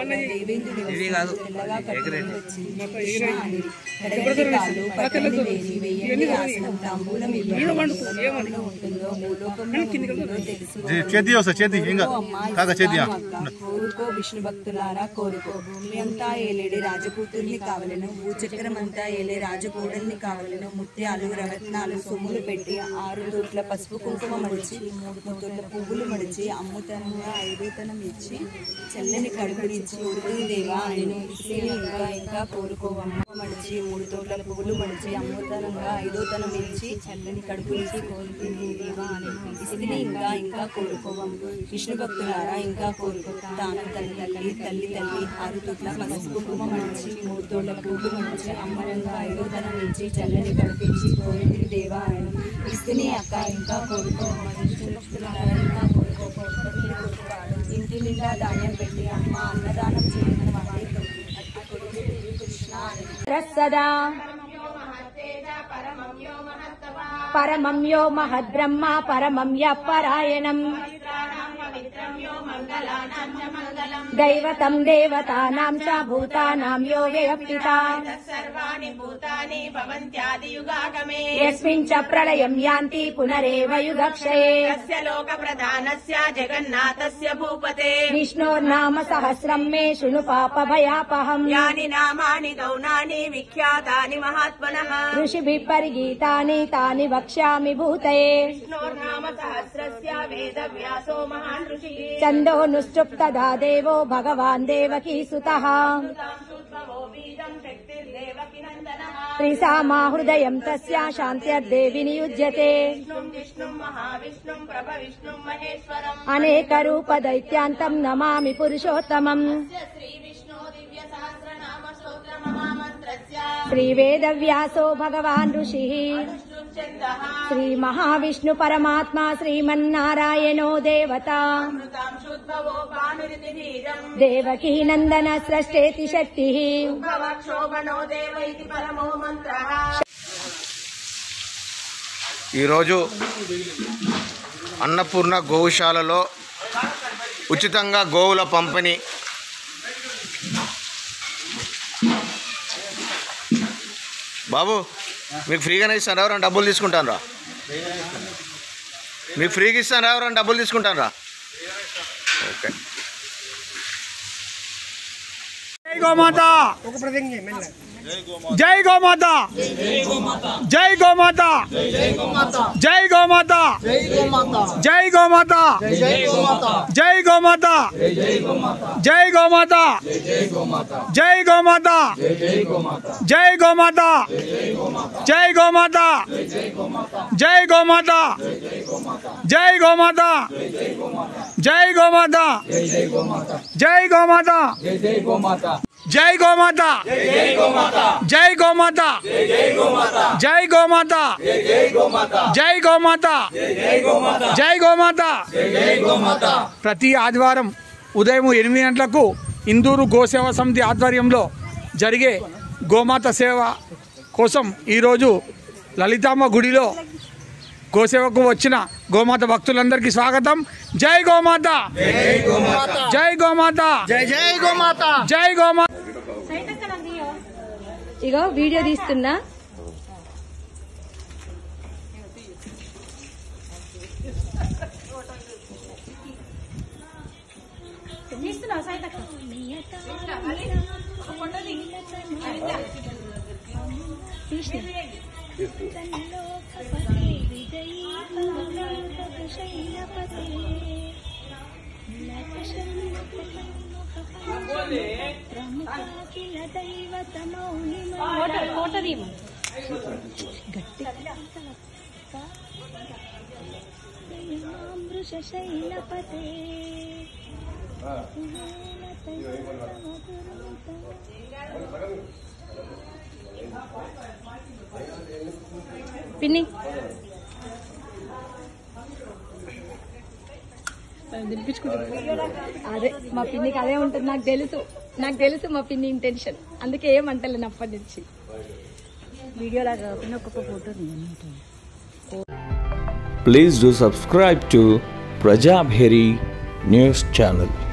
దేవేంద్రుడి వస్తు తెల్లగా కట్టుకుని వచ్చి కృష్ణ అని కడగటి కాలు పట్టణి వేసి వెయ్యండి ఆసనం తాంబూలం ఇవ్వండి స్వర్గంలో ఉంటుందో భూలోకంలో ఉంటుందో తెలుసు చేతి వస్తా చేతి ఇంకా కాక చేతి ఆ. కోరుకో విష్ణు భక్తులారా కోరుకో భూమి అంతా ఏలేడి రాజకూతుర్ని కావలను భూచక్రం అంతా ఏలే రాజకూడల్ని కావలను ముత్యాలు రవత్నాలు సొమ్ములు పెట్టి ఆరు తోట్ల పసుపు కుంకుమ మడిచి మూడు తోట్ల పువ్వులు మడిచి అమ్ముతనంగా ఐదుతనం ఇచ్చి చెల్లని కడుపునిచ్చి ఉడుకుని దేవా ఆయన ఇస్తే ఇంకా ఇంకా కోరుకోవమ్మ మడిచి మూడు తోట్ల పువ్వులు మడిచి అమ్ముతనంగా ఐదోతనం ఇచ్చి చల్లని కడుపునిచ్చి కోరుకుని దేవా అని ఇస్తే ఇంకా ఇంకా కోరుకోవమ్మ విష్ణు భక్తులారా ఇంకా కోరుకో తాను తల్లి తల్లి తల్లి తల్లి ఆరు తోట్ల పసుపు కుంకుమ మడిచి మూడు తోట్ల పువ్వులు మడిచి అమ్మనంగా ఐదోతనం ఇచ్చి చల్లని కడుపునిచ్చి కోరుకుని దేవా అని ఇస్తే అక్క ఇంకా కోరుకోవమ్మ విష్ణు భక్తులారా ఇంకా కోరుకో కోరుకొని కోరుకోవాలి. ఇంటి నిండా ధాన్యం పెట్టి అమ్మ అన్నదానం చేయడం వాడి కృష్ణ అని రస్సదా పరమం యో మహద్బ్రహ్మ పరమం యః పరాయణం దైవతం దేవతానాం చ భూతానాం యో వ్యపిత యస్మిన్ చ ప్రళయం యాంతి పునరేవ యుగక్షయే లోకప్రధానస్య జగన్నాథస్య భూపతే విష్ణోర్నామ సహస్రం మే శృణు పాప భయాపహం యాని నామాని గౌణాని విఖ్యాతాని మహాత్మనః ఋషిభిः పరిగీతాని తాని వక్ష్యామి భూతయే విష్ణోర్నామ సహస్రస్య వేదవ్యాసో మహాన్ ఋషిः చందోనుష్టృప్తదా దేవో భగవాన్ దేవకీ సుతః సుద్భవో బీజం శక్తిర్దేవకి నందనः త్రిసామా హృదయం తస్య శాంత్యర్దేవి నియుజ్యతే విష్ణుం విష్ణుం మహావిష్ణుం ప్రభ విష్ణుం మహేశ్వరం అనేక రూప దైత్యాంతం నమామి పురుషోత్తమం శ్రీ విష్ణు దివ్య సహస్రనామ స్తోత్ర మహామంత్రస్య శ్రీవేదవ్యాసో భగవాన్ ఋషి సృష్టించందః శ్రీ మహావిష్ణు పరమాత్మా శ్రీమన్నారాయణో దేవత అమృతాం శుద్భవో భానురితి ధీరం దేవకీ నందన స్రష్టేతి శక్తి భవక్షోభనో దేవ ఇతి పరమో మంత్రః ఈరోజు అన్నపూర్ణ గోశాలలో ఉచితంగా గోవుల పంపిణీ బాబు మీకు ఫ్రీగానే ఇస్తాను ఎవరైనా డబ్బులు తీసుకుంటాను రా మీకు ఫ్రీగా ఇస్తాను ఎవరైనా డబ్బులు తీసుకుంటాను రా ఓకే జై గోమాత జై గోమాత జై గోమాత జై గోమాత జై గోమాత జై గోమాత జై గోమాత జై గోమాత జై గోమాత జై గోమాత జై గోమాత జై గోమాత జై గోమాత జై గోమాత జై గోమాత జై గోమాత జై గోమాత జై గోమాత జై గోమాత ప్రతి ఆదివారం ఉదయం ఎనిమిది గంటలకు ఇందూరు గోసేవ సమితి ఆధ్వర్యంలో జరిగే గోమాత సేవ కోసం ఈరోజు లలితామ్మ గుడిలో గోసేవకు వచ్చిన గోమాత భక్తులందరికీ స్వాగతం జై గోమాత జై గోమాత జై జై గోమాత జై గోమాత ఇగో వీడియో తీస్తున్నా శైలపతే పిన్ని అదే మా పిన్నికి అదే ఉంటుంది నాకు తెలుసు నాకు తెలుసు మా పిన్ని ఇంటెన్షన్ అందుకే ఏమంటలేను అప్పటి నుంచి వీడియోలా కాకుండా ఒక్కొక్క photo Please do subscribe to Prajabheri News channel.